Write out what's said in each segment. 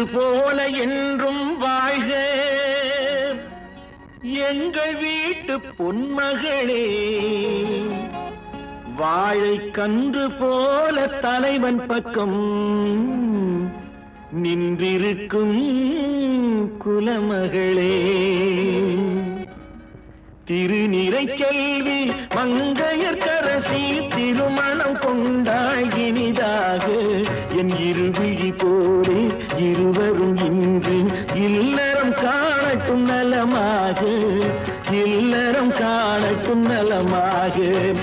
போல என்றும் வாழ்க எங்கள் வீட்டு பொன்மகளே வாழை கன்று போல தலைவன் பக்கம் நின்றிருக்கும் குலமகளே திருநிறை செல்வி மங்கையர்கரசி திருமணம் கொண்டாள் இனிதாக என் இருவிழி போலே இருவரும் இன்று இல்லறம் காணட்டும் நலமாக இல்லறம் காணட்டும் நலமாக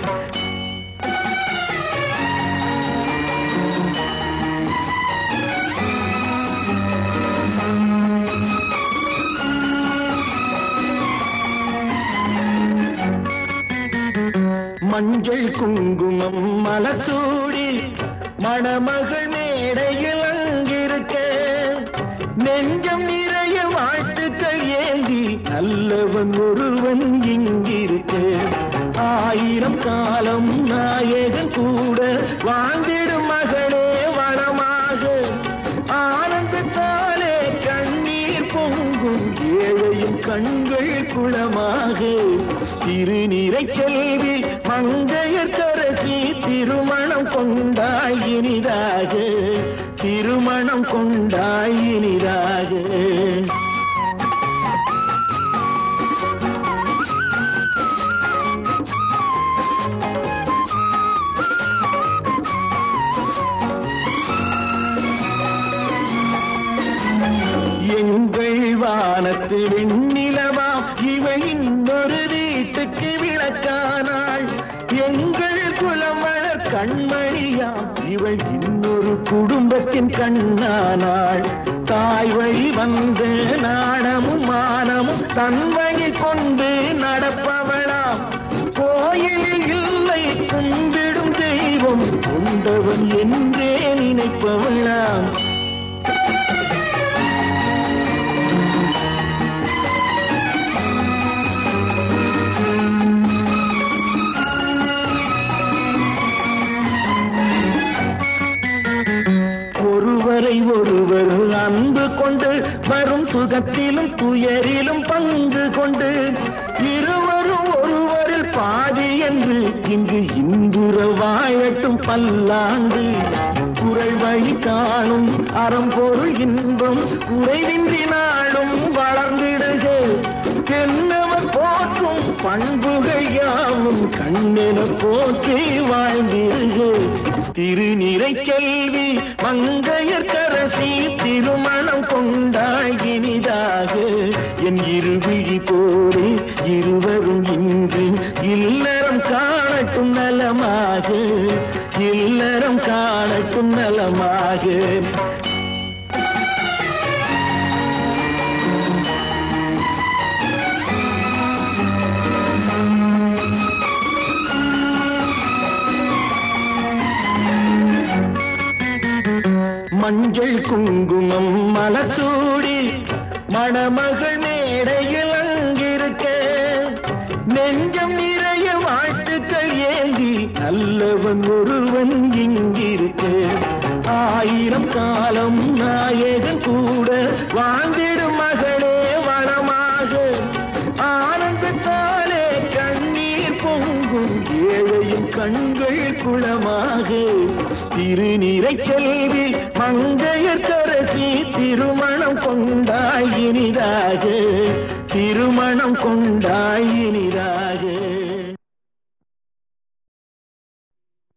மஞ்சள் குங்குமம் மலச்சூடி மணமகள் மேடையில் அங்கிருக்க நெஞ்சம் நிறைய வாழ்த்துக்கள் ஏந்தி நல்லவன் ஒருவன் இங்கிருக்க ஆயிரம் காலம் நாயகன் கூட வாழ்ந்திடும் மகளே வளமாக ஆனந்தத்தாலே கண்ணீர் பொங்கும் ஏழையும் கண்கள் குளமாக திருநிறை செல்வி மங்கையர் கரசி திருமணம் கொண்டாய் இனிதாக திருமணம் கொண்டாய் இனிதாக எங்கள் வானத்து வெண்ணிலவா இவள் இன்னொரு வீட்டுக்கு விளக்கானாள் எங்கள் குலமலர் கண்மணியாம் இவள் இன்னொரு குடும்பத்தின் கண்ணானாள் தாய் வழி வந்த நாணமும் மானமும் தன்மையை கொண்டு நடப்பவளாம் கோயிலில் இல்லை கும்பிடும் தெய்வம் கொண்டவன் என்றே நினைப்பவளாம் ஒருவரை ஒருவர் அன்பு கொண்டு வரும் சுகத்திலும் துயரிலும் பங்கு கொண்டு இருவரும் ஒருவரில் பாதி என்று இங்கு இன்புற வாழட்டும் பல்லாண்டு குறை வழி காணும் அறம்பொருள் இன்பம் குறைவின்றி நாளும் வளர்ந்திடுக என்னவர் போற்றும் பண்புகள் யாவும் கண்ணென போற்றி வாழ்ந்திடுக திருநிறை செல்வி மங்கையர் கரசி திருமணம் கொண்டாய் இனிதாக என் இருவிழி போலே இருவரும் இன்று இல்லறம் காணட்டும் நலமாக இல்லறம் காணட்டும் நலமாக மஞ்சள் குங்குமம் மலச்சூடி மணமகள் மேடையில் அங்கிருக்க நெஞ்சம் நிறைய வாழ்த்துக்கள் ஏந்தி நல்லவன் ஒருவன் இங்கிருக்க ஆயிரம் காலம் நாயகன் கூட வாழ்ந்திடும் மகளே வளமாக ஆனந்தத்தாலே கண்ணீர் பொங்கும் ஏழையும் கண்கள் குளமாக திருநிறை செல்வி மங்கையர் கரசி திருமணம் கொண்டாய் இனிதாக திருமணம் கொண்டாய் இனிதாக